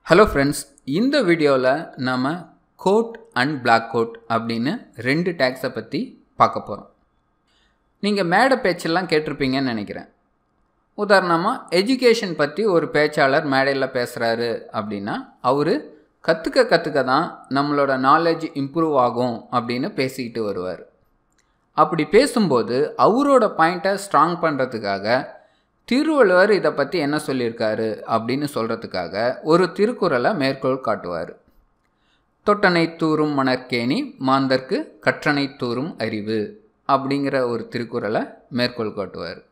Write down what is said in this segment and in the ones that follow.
hello friends இந்த வீடியோவில் நாம் கோட் அண்ட் பிளாக் கோட் அப்படின்னு ரெண்டு டேக்ஸை பற்றி பார்க்க போகிறோம் நீங்கள் மேடை பேச்செல்லாம் கேட்டிருப்பீங்கன்னு நினைக்கிறேன் உதாரணமாக எஜுகேஷன் பற்றி ஒரு பேச்சாளர் மேடையில் பேசுகிறாரு அப்படின்னா அவர் கற்றுக்க கற்றுக்க தான் நம்மளோட நாலேஜ் இம்ப்ரூவ் ஆகும் அப்படின்னு பேசிக்கிட்டு வருவார் அப்படி பேசும்போது அவரோட பாயிண்ட்டை ஸ்ட்ராங் பண்ணுறதுக்காக திருவள்ளுவர் இதை பற்றி என்ன சொல்லியிருக்காரு அப்படின்னு சொல்கிறதுக்காக ஒரு திருக்குறளை மேற்கோள் காட்டுவார் தொட்டனை தூரும் மணற்கேணி மாந்தர்க்கு கற்றனை தூரும் அறிவு அப்படிங்கிற ஒரு திருக்குறளை மேற்கோள் காட்டுவார்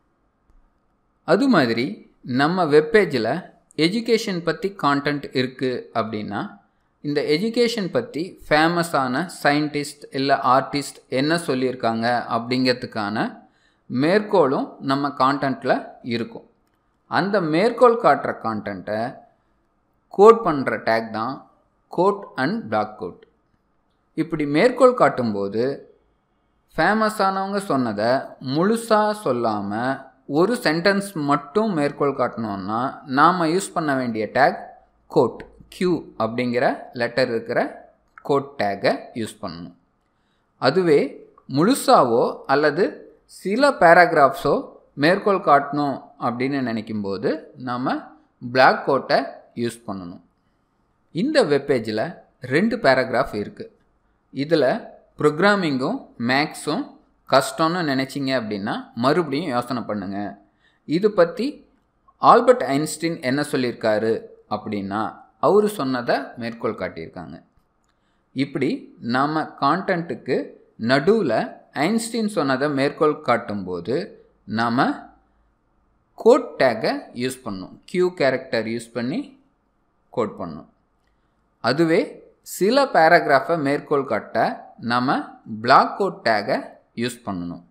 அது மாதிரி நம்ம வெப்பேஜில் எஜுகேஷன் பற்றி கான்டென்ட் இருக்குது அப்படின்னா இந்த எஜுகேஷன் பற்றி ஃபேமஸான சயின்டிஸ்ட் இல்லை ஆர்டிஸ்ட் என்ன சொல்லியிருக்காங்க அப்படிங்கிறதுக்கான மேற்கோளும் நம்ம கான்டென்ட்டில் இருக்கும் அந்த மேற்கோள் காட்டுற கான்டென்ட்டை கோட் பண்ணுற டேக் தான் கோட் அண்ட் பிளாக் கோட் இப்படி மேற்கோள் காட்டும்போது ஃபேமஸானவங்க சொன்னதை முழுசாக சொல்லாமல் ஒரு சென்டென்ஸ் மட்டும் மேற்கோள் காட்டணுன்னா நாம் யூஸ் பண்ண வேண்டிய டேக் கோட் கியூ அப்படிங்கிற லெட்டர் இருக்கிற கோட் டேக்கை யூஸ் பண்ணணும் அதுவே முழுசாவோ அல்லது சில பேராகிராஃப்ஸோ மேற்கோள் காட்டணும் அப்படின்னு நினைக்கும்போது நாம் பிளாக் கோட்டை யூஸ் பண்ணணும் இந்த வெப்பேஜில் ரெண்டு பேராகிராஃப் இருக்குது இதில் ப்ரோக்ராமிங்கும் மேக்ஸும் கஷ்டம்னு நினச்சிங்க அப்படின்னா மறுபடியும் யோசனை பண்ணுங்கள் இது பற்றி ஆல்பர்ட் ஐன்ஸ்டீன் என்ன சொல்லியிருக்காரு அப்படின்னா அவர் சொன்னதை மேற்கோள் காட்டியிருக்காங்க இப்படி நாம் கான்டென்ட்டுக்கு நடுவில் ஐன்ஸ்டீன் சொன்னதை மேற்கோள் காட்டும்போது நாம் கோட் டேக்கை யூஸ் பண்ணணும் கியூ கேரக்டர் யூஸ் பண்ணி கோட் பண்ணணும் அதுவே சில பேராகிராஃபை மேற்கோள் காட்ட நம்ம பிளாக் கோட் டேகை யூஸ் பண்ணணும்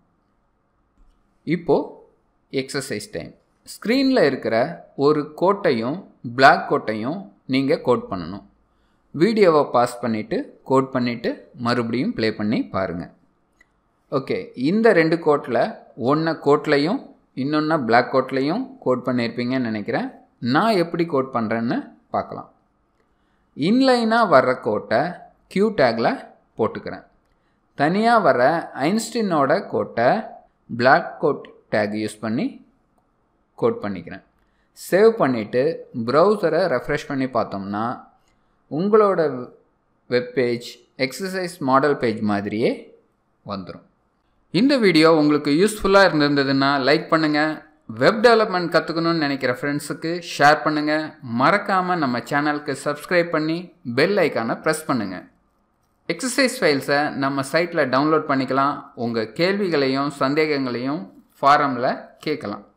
இப்போது எக்ஸசைஸ் டைம் ஸ்க்ரீனில் இருக்கிற ஒரு கோட்டையும் பிளாக் கோட்டையும் நீங்கள் கோட் பண்ணணும் வீடியோவை பாஸ் பண்ணிவிட்டு கோட் பண்ணிவிட்டு மறுபடியும் ப்ளே பண்ணி பாருங்கள் ஓகே இந்த ரெண்டு கோட்டில் ஒன்றை கோட்லையும் இன்னொன்று பிளாக் கோட்லையும் கோட் பண்ணியிருப்பீங்கன்னு நினைக்கிறேன் நான் எப்படி கோட் பண்ணுறேன்னு பார்க்கலாம் இன்லைனாக வர்ற கோட்டை க்யூ டேக்கில் போட்டுக்கிறேன் தனியாக வர ஐன்ஸ்டீனோட கோட்டை பிளாக் கோட் டேக் யூஸ் பண்ணி கோட் பண்ணிக்கிறேன் சேவ் பண்ணிவிட்டு ப்ரௌசரை ரெஃப்ரெஷ் பண்ணி பார்த்தோம்னா உங்களோட வெப்பேஜ் எக்ஸசைஸ் மாடல் பேஜ் மாதிரியே வந்துடும் இந்த வீடியோ உங்களுக்கு யூஸ்ஃபுல்லாக இருந்திருந்ததுன்னா லைக் பண்ணுங்கள் வெப் டெவலப்மெண்ட் கற்றுக்கணும்னு நினைக்கிற ஃப்ரெண்ட்ஸுக்கு ஷேர் பண்ணுங்கள் மறக்காமல் நம்ம சேனலுக்கு சப்ஸ்கிரைப் பண்ணி பெல் ஐக்கானை ப்ரெஸ் பண்ணுங்கள் எக்ஸசைஸ் ஃபைல்ஸை நம்ம சைட்டில் டவுன்லோட் பண்ணிக்கலாம் உங்கள் கேள்விகளையும் சந்தேகங்களையும் ஃபாரமில் கேட்கலாம்